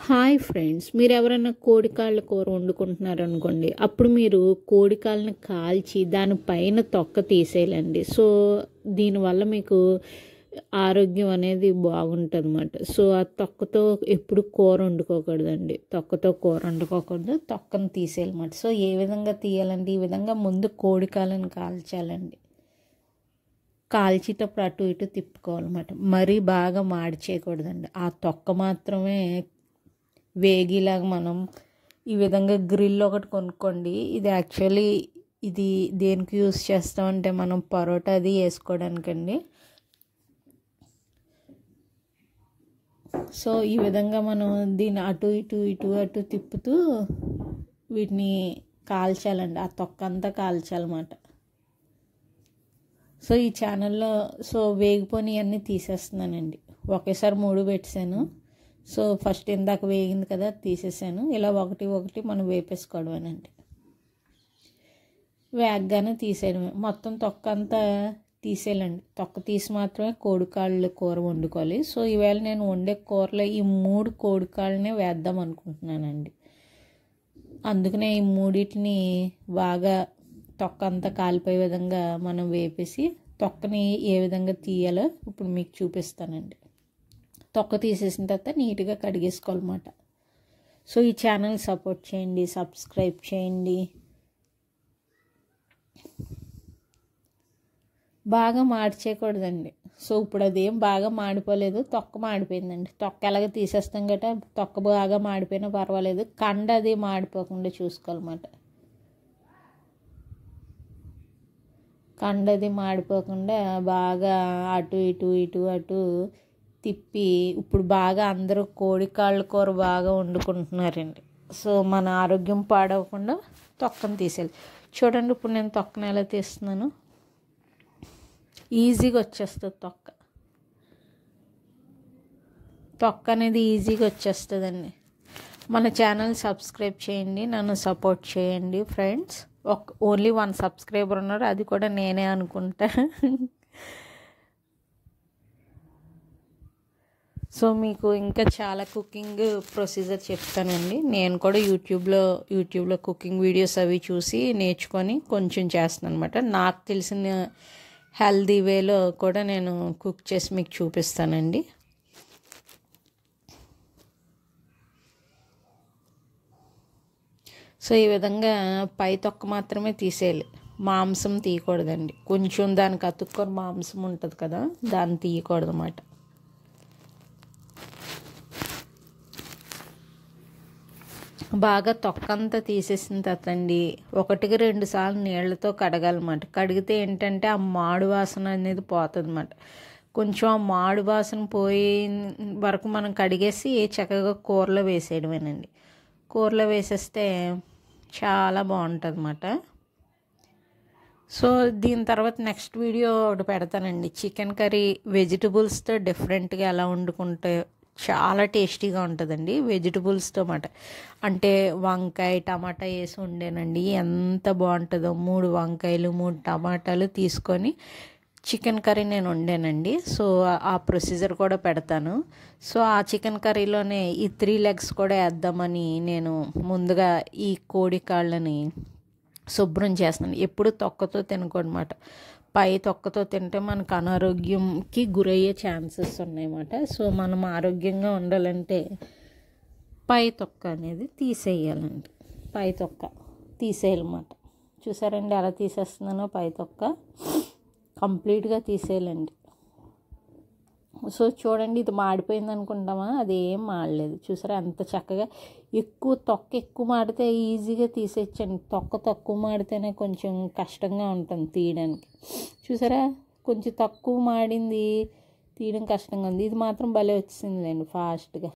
hi friends మీరు ఎవరైనా కోడికాళ్ళ కూర వండుకుంటున్నారు అనుకోండి అప్పుడు మీరు కోడికాళ్ళని కాల్చి దానిపైన తొక్క తీసేయాలండి సో దీనివల్ల మీకు ఆరోగ్యం అనేది బాగుంటుంది అన్నమాట సో ఆ తొక్కతో ఎప్పుడు కూర వండుకోకూడదండి తొక్కతో కూర వండుకోకూడదు తొక్కను తీసేయాలన్నమాట సో ఏ విధంగా తీయాలండి ఈ విధంగా ముందు కోడికాళ్ళని కాల్చాలండి కాల్చేటప్పుడు అటు ఇటు తిప్పుకోవాలన్నమాట మరీ బాగా మాడి చేయకూడదండి ఆ తొక్క మాత్రమే వేగిలాగా మనం ఈ విధంగా గ్రిల్ ఒకటి కొనుక్కోండి ఇది యాక్చువల్లీ ఇది దేనికి యూస్ చేస్తామంటే మనం పరోటా అది వేసుకోవడానికండి సో ఈ విధంగా మనం దీన్ని అటు ఇటు ఇటు అటు తిప్పుతూ వీటిని కాల్చాలండి ఆ తొక్క అంతా కాల్చాలన్నమాట సో ఈ ఛానల్లో సో వేగిపోయి అన్నీ తీసేస్తున్నానండి ఒకేసారి మూడు పెట్టాను సో ఫస్ట్ ఇందాక వేగింది కదా తీసేసాను ఇలా ఒకటి ఒకటి మనం వేపేసుకోవడమేనండి వేగగానే తీసేయడమే మొత్తం తొక్క అంతా తీసేయాలండి తొక్క తీసి మాత్రమే కోడికాళ్ళు కూర వండుకోవాలి సో ఈవేళ నేను వండే కూరలో ఈ మూడు కోడికాళ్ళనే వేద్దాం అనుకుంటున్నానండి అందుకనే ఈ మూడింటిని బాగా తొక్క అంతా కాలిపోయే విధంగా మనం వేపేసి తొక్కని ఏ విధంగా తీయాలో ఇప్పుడు మీకు చూపిస్తానండి తొక్క తీసేసిన తర్వాత నీట్గా కడిగేసుకోవాలన్నమాట సో ఈ ఛానల్ సపోర్ట్ చేయండి సబ్స్క్రైబ్ చేయండి బాగా మాడిచేయకూడదండి సో ఇప్పుడు అదేం బాగా మాడిపోలేదు తొక్క మాడిపోయిందండి తొక్క ఎలాగ తీసేస్తాం గట్రా తొక్క బాగా మాడిపోయినా పర్వాలేదు కండ అది మాడిపోకుండా చూసుకోవాలన్నమాట కండది మాడిపోకుండా బాగా అటు ఇటు ఇటు అటు తిప్పి ఇప్పుడు బాగా అందరూ కోడి కాళ్ళ కూర బాగా వండుకుంటున్నారండి సో మన ఆరోగ్యం పాడవకుండా తొక్కను తీసేయాలి చూడండి ఇప్పుడు నేను తొక్కను ఎలా తీస్తున్నాను ఈజీగా వచ్చేస్తుంది తొక్క తొక్క అనేది ఈజీగా వచ్చేస్తుందండి మన ఛానల్ సబ్స్క్రైబ్ చేయండి నన్ను సపోర్ట్ చేయండి ఫ్రెండ్స్ ఒక ఓన్లీ వన్ సబ్స్క్రైబర్ ఉన్నారు అది కూడా నేనే అనుకుంటా సో మీకు ఇంకా చాలా కుకింగ్ ప్రొసీజర్ చెప్తానండి నేను కూడా యూట్యూబ్లో యూట్యూబ్లో కుకింగ్ వీడియోస్ అవి చూసి నేర్చుకొని కొంచెం చేస్తాను అనమాట నాకు తెలిసిన హెల్దీ వేలో కూడా నేను కుక్ చేసి మీకు చూపిస్తానండి సో ఈ విధంగా పై తొక్క మాత్రమే తీసేయాలి మాంసం తీయకూడదండి కొంచెం దానికి అతుక్కొని మాంసం ఉంటుంది కదా దాన్ని తీయకూడదు అన్నమాట బాగా తొక్కంతా తీసేసిన తర్వాత అండి ఒకటికి రెండు సార్లు నీళ్ళతో కడగాలన్నమాట కడిగితే ఏంటంటే ఆ మాడు వాసన అనేది పోతుంది అన్నమాట కొంచెం ఆ మాడు వాసన పోయే వరకు మనం కడిగేసి చక్కగా కూరలో వేసేయడమేనండి కూరలో వేసేస్తే చాలా బాగుంటుంది అన్నమాట సో దీని తర్వాత నెక్స్ట్ వీడియో ఒకటి పెడతానండి చికెన్ కర్రీ వెజిటబుల్స్తో డిఫరెంట్గా ఎలా వండుకుంటే చాలా టేస్టీగా ఉంటుందండి వెజిటబుల్స్తో మాట అంటే వంకాయ టమాటా వేసి వండానండి ఎంత బాగుంటుందో మూడు వంకాయలు మూడు టమాటాలు తీసుకొని చికెన్ కర్రీ నేను వండానండి సో ఆ ప్రొసీజర్ కూడా పెడతాను సో ఆ చికెన్ కర్రీలోనే ఈ త్రీ లెగ్స్ కూడా వేద్దామని నేను ముందుగా ఈ కోడి కాళ్ళని శుభ్రం చేస్తున్నాను ఎప్పుడు తొక్కతో తినకూడమాట పై తొక్కతో తింటే మనకు అనారోగ్యంకి గురయ్యే ఛాన్సెస్ ఉన్నాయన్నమాట సో మనం ఆరోగ్యంగా ఉండాలంటే పై తొక్క అనేది తీసేయాలండి పై తొక్క తీసేయాలన్నమాట చూసారండి ఎలా తీసేస్తున్నానో పై తొక్క కంప్లీట్గా తీసేయాలండి సో చూడండి ఇది మాడిపోయింది అనుకుంటామా అది ఏం మాడలేదు చూసారా ఎంత చక్కగా ఎక్కువ తొక్క ఎక్కువ మాడితే ఈజీగా తీసేయచ్చండి తొక్క తక్కువ మాడితేనే కొంచెం కష్టంగా ఉంటుంది తీయడానికి చూసారా కొంచెం తక్కువ మాడింది తీయడం కష్టంగా ఉంది ఇది మాత్రం భలే వచ్చిందిలేండి ఫాస్ట్గా